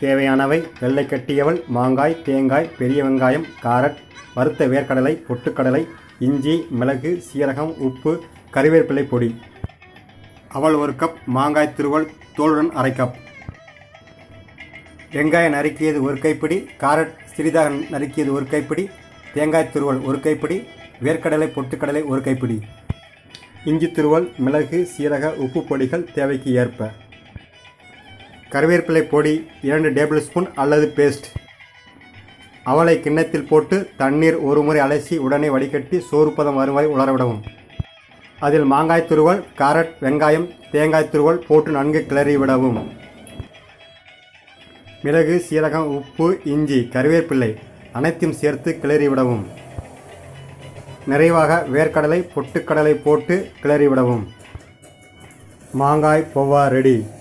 தேவையானவை வெள்ளை கட்டியவள் மாங்காய் தேங்காய் பெரிய வெங்காயம் காரட் வறுத்த வேர்க்கடலை பொட்டுக்கடலை இஞ்சி மிளகு சீரகம் உப்பு கறிவேப்பிலை பொடி அவள் ஒரு கப் மாங்காய் திருவல் தோலுடன் அரை கப் வெங்காயம் நறுக்கியது ஒரு கைப்பிடி காரட் சிறிதாக நறுக்கியது ஒரு கைப்பிடி தேங்காய் துருவல் ஒரு கைப்பிடி வேர்க்கடலை பொட்டுக்கடலை ஒரு கைப்பிடி இஞ்சி துருவல் மிளகு சீரக உப்பு பொடிகள் தேவைக்கு ஏற்ப கருவேப்பிலை பொடி இரண்டு டேபிள் ஸ்பூன் அல்லது பேஸ்ட் அவளை கிண்ணத்தில் போட்டு தண்ணீர் ஒரு முறை அலசி உடனே வடிகட்டி சோறு பதம் வரும் வரை உலரவிடவும் அதில் மாங்காய் துருவல் காரட் வெங்காயம் தேங்காய் துருவல் போட்டு நன்கு கிளறி விடவும் மிளகு சீரகம் உப்பு இஞ்சி கருவேப்பிள்ளை அனைத்தையும் சேர்த்து கிளறி விடவும் நிறைவாக வேர்க்கடலை பொட்டுக்கடலை போட்டு கிளறி விடவும் மாங்காய் பொவ்வா ரெடி